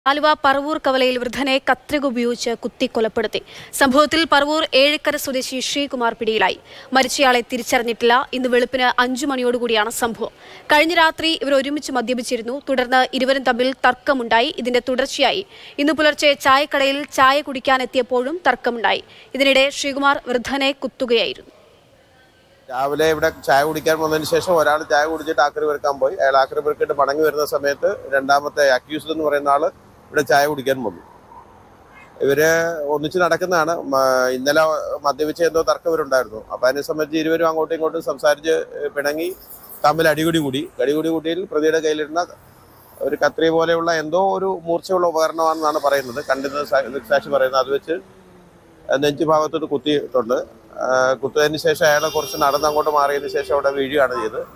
ആലുവ പറവൂർ കവലയിൽ വൃദ്ധനെ കത്രിക ഉപയോഗിച്ച് കുത്തി കൊലപ്പെടുത്തി സംഭവത്തിൽ പറവൂർ ഏഴിക്കര സ്വദേശി ശ്രീകുമാർ പിടിയിലായി മരിച്ചയാളെ തിരിച്ചറിഞ്ഞിട്ടില്ല ഇന്ന് വെളുപ്പിന് അഞ്ചു മണിയോടുകൂടിയാണ് സംഭവം കഴിഞ്ഞ രാത്രി ഇവർ ഒരുമിച്ച് മദ്യപിച്ചിരുന്നു തുടർന്ന് ഇരുവരും തമ്മിൽ തർക്കമുണ്ടായി ഇതിന്റെ തുടർച്ചയായി ഇന്ന് പുലർച്ചെ ചായക്കടയിൽ ചായ കുടിക്കാനെത്തിയപ്പോഴും തർക്കമുണ്ടായി ഇതിനിടെ ശ്രീകുമാർ വൃദ്ധനെ കുത്തുകയായിരുന്നു രാവിലെ ഇവിടെ ചായ കുടിക്കാൻ വന്നതിന് ശേഷം ഒരാൾ ചായ കുടിച്ചിട്ട് ആക്രി പെറുക്കാൻ പോയി അയാൾ ആക്രി പെറുക്കിട്ട് മടങ്ങി വരുന്ന സമയത്ത് രണ്ടാമത്തെ അക്യൂസ്ഡ് എന്ന് പറയുന്ന ആള് ഇവിടെ ചായ കുടിക്കാൻ വന്നു ഇവര് ഒന്നിച്ച് നടക്കുന്നതാണ് മ- ഇന്നലെ മദ്യപിച്ച എന്തോ തർക്കം ഇവരുണ്ടായിരുന്നു അപ്പൊ അതിനെ സംബന്ധിച്ച് ഇരുവരും അങ്ങോട്ടും ഇങ്ങോട്ടും സംസാരിച്ച് പിണങ്ങി തമ്മിൽ അടിപിടി കൂടി അടിപിടി കൂടിയിൽ പ്രതിയുടെ കയ്യിലിരുന്ന ഒരു കത്രി പോലെയുള്ള എന്തോ ഒരു മൂർച്ചയുള്ള ഉപകരണമാണെന്നാണ് പറയുന്നത് കണ്ടിരുന്ന സാ- ദൃക്സാക്ഷി പറയുന്നത് അത് വെച്ച് നെഞ്ചു ഭാഗത്തോട്ട് കുത്തിയിട്ടുണ്ട് ആ, കുത്തിയതിന് ശേഷം അയാളെ കുറച്ച് നടന്ന് അങ്ങോട്ട് മാറിയതിന് ശേഷം അവിടെ വീഴുകയാണ് ചെയ്തത്